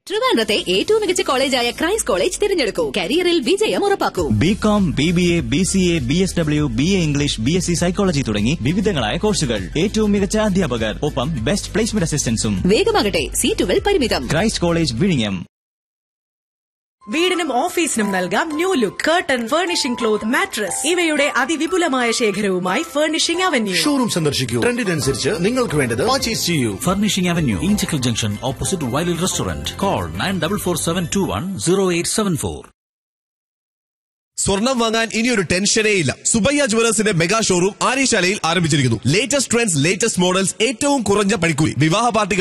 ട്രിവാൻഡ്രത്തെ ഏറ്റവും മികച്ച കോളേജായ Christ college തിരഞ്ഞെടുക്കൂ കരിയറിൽ വിജയം ഉറപ്പാക്കൂ B com B B A B C A B S W B A English B S C psychology തുടങ്ങി വിവിധങ്ങളായ കോഴ്സുകൾ ഏറ്റവും മികച്ച അധ്യാപകർ ഒപ്പം ബെസ്റ്റ് പ്ലേസ്മെന്റ് അസിസ്റ്റൻസും വേഗമാകട്ടെ സീറ്റുകൾ പരിമിതം ക്രൈസ്റ്റ് കോളേജ് വിഴിഞ്ഞം വീടിനും ഓഫീസിനും നൽകാം new look curtain furnishing cloth mattress ഇവയുടെ അതിവിപുലമായ ശേഖരവുമായി ഫർണിഷിംഗ് അവന്യൂ ഷോറൂം സന്ദർശിക്കൂ ട്രെൻഡിനനുസരിച്ച് നിങ്ങൾക്ക് വേണ്ടത് പർച്ചേസ് ചെയ്യൂ Furnishing Avenue, Inchicle Junction, opposite Wiley Restaurant. Call 9447210874. സ്വർണം വാങ്ങാൻ ഇനിയൊരു ടെൻഷനേ ഇല്ല സുബയ്യ ജുവലേഴ്സിന്റെ മെഗാ ഷോറൂം ആര്യശാലയിൽ ആരംഭിച്ചിരിക്കുന്നു ലേറ്റസ്റ്റ് ട്രെൻഡ്സ് ലേറ്റസ്റ്റ് മോഡൽസ് ഏറ്റവും കുറഞ്ഞ പണിക്കൂലി വിവാഹ പാർട്ടികൾ